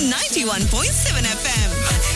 91.7 FM.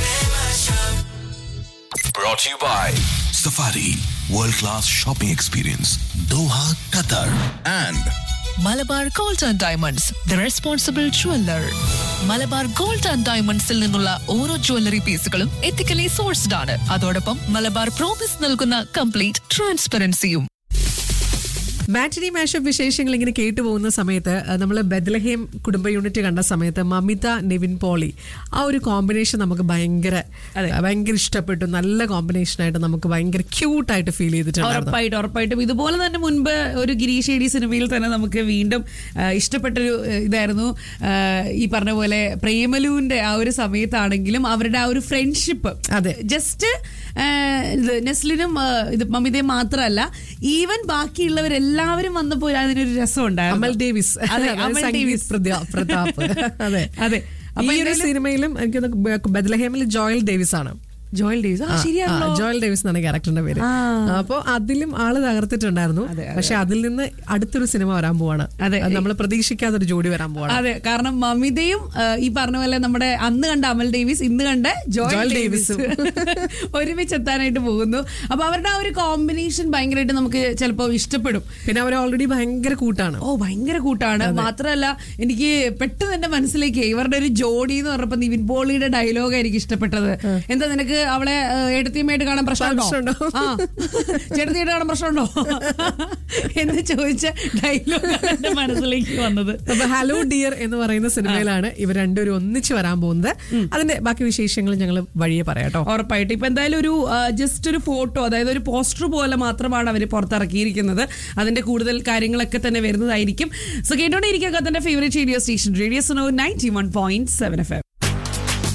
Brought to you by Safari World Class Shopping Experience Doha, Qatar and Malabar gold and diamonds the responsible jeweller Malabar gold and ഡയമണ്ട്സിൽ നിന്നുള്ള ഓരോ jewellery പീസുകളും ethically sourced ആണ് അതോടൊപ്പം Malabar promise നൽകുന്ന complete ട്രാൻസ്പെറൻസിയും matinee mashup വിശേഷങ്ങൾ ഇങ്ങനെ കേട്ടു പോകുന്ന സമയത്ത് നമ്മൾ ബദലഹേം കുടുംബ യൂണിറ്റ് കണ്ട സമയത്ത് മമിത നെവിൻ പോളി ആ ഒരു കോമ്പിനേഷൻ നമുക്ക് ഭയങ്കര ഭയങ്കര ഇഷ്ടപ്പെട്ടു നല്ല കോമ്പിനേഷൻ ആയിട്ട് നമുക്ക് ഭയങ്കര ക്യൂട്ടായിട്ട് ഫീൽ ചെയ്തിട്ടുണ്ടായിരുന്നു ഉറപ്പായിട്ടും ഉറപ്പായിട്ടും ഇതുപോലെ തന്നെ മുൻപ് ഒരു ഗിരീഷ് ഏടി സിനിമയിൽ തന്നെ നമുക്ക് വീണ്ടും ആ, ഇഷ്ടപ്പെട്ടൊരു ആ, ഇതായിരുന്നു ആ, ഈ പറഞ്ഞ പോലെ പ്രേമലുവിന്റെ ആ ഒരു സമയത്താണെങ്കിലും അവരുടെ ആ ഒരു ഫ്രണ്ട്ഷിപ്പ് അതെ. ജസ്റ്റ് ഇത് നെസ്ലിനും ആ, ഇത് മമിതയും മാത്രമല്ല ഈവൻ ബാക്കിയുള്ളവരെല്ലാവരും വന്നപ്പോൾ അതിനൊരു രസം ഉണ്ടായിരുന്നു അമൽ ഡേവിസ് അതെ, അതായത് അമൽ സംഗീത് ഡേവിസ്. പ്രതാ- പ്രതാപ് അതെ അതെ ഈ അപ്പൊ ഒരു എന്തായാലും- സിനിമയിലും എനിക്ക് തോന്നുന്നു ബദലഹേമിൽ ജോയൽ ഡേവിസ് ആണ് ജോയൽ ഡേവിസ് ആ ആ, ശരിയാണല്ലോ ആ, ജോയൽ ഡേവിസ് എന്നാണ് ക്യാരക്ടറിന്റെ പേര് ആ. അപ്പൊ അതിലും ആള് തകർത്തിട്ടുണ്ടായിരുന്നു പക്ഷെ അതിൽ നിന്ന് അടുത്തൊരു സിനിമ വരാൻ പോവാണ് അതെ. നമ്മൾ പ്രതീക്ഷിക്കാത്ത ഒരു ജോഡി വരാൻ പോവാണ് അതെ കാരണം മമിതയും ആ, ഈ പറഞ്ഞ പോലെ നമ്മുടെ അന്ന് കണ്ട അമൽ ഡേവിസ് ഇന്ന് കണ്ട ജോയൽ ജോയൽ ഡേവിസ് ഒരുമിച്ച് എത്താനായിട്ട് പോകുന്നു അപ്പൊ അവരുടെ ആ ഒരു കോമ്പിനേഷൻ ഭയങ്കരമായിട്ട് നമുക്ക് ചിലപ്പോൾ ഇഷ്ടപ്പെടും പിന്നെ അവർ ഓൾറെഡി ഭയങ്കര കൂട്ടാണ് ഓ ഭയങ്കര കൂട്ടാണ് മാത്രമല്ല എനിക്ക് പെട്ടെന്ന് എന്റെ മനസ്സിലേക്ക് ഇവരുടെ ഒരു ജോഡി എന്ന് പറഞ്ഞപ്പോ നിവിൻ പോളിയുടെ ഡയലോഗ് എനിക്ക് ഇഷ്ടപ്പെട്ടത് എന്താ നിനക്ക് അവളെ എടുത്തിയമായിട്ട് കാണാൻ പ്രശ്നമുണ്ടോ പ്രശ്നമുണ്ടോ? ആ ചേട്ടത്തിയായിട്ട് കാണാൻ പ്രശ്നമുണ്ടോ എന്ന് ചോദിച്ച ഡയലോഗാണ് എന്റെ മനസ്സിലേക്ക് വന്നത് അപ്പൊ ഹലോ ഡിയർ എന്ന് പറയുന്ന സിനിമയിലാണ് ഇവർ രണ്ടുപേരും ഒന്നിച്ച് വരാൻ പോകുന്നത് അതിന്റെ ബാക്കി വിശേഷങ്ങൾ ഞങ്ങൾ വഴിയെ പറയാട്ടോ ഉറപ്പായിട്ട് ഇപ്പൊ എന്തായാലും ഒരു ജസ്റ്റ് ഒരു ഫോട്ടോ അതായത് ഒരു പോസ്റ്റർ പോലെ മാത്രമാണ് അവർ പുറത്തിറക്കിയിരിക്കുന്നത് അതിന്റെ കൂടുതൽ കാര്യങ്ങളൊക്കെ തന്നെ വരുന്നതായിരിക്കും സോ കേട്ടോണ്ടിരിക്കുക തന്റെ ഫേവറേറ്റ് റേഡിയോ സ്റ്റേഷൻ റേഡിയോ സോ ninety one point seven F M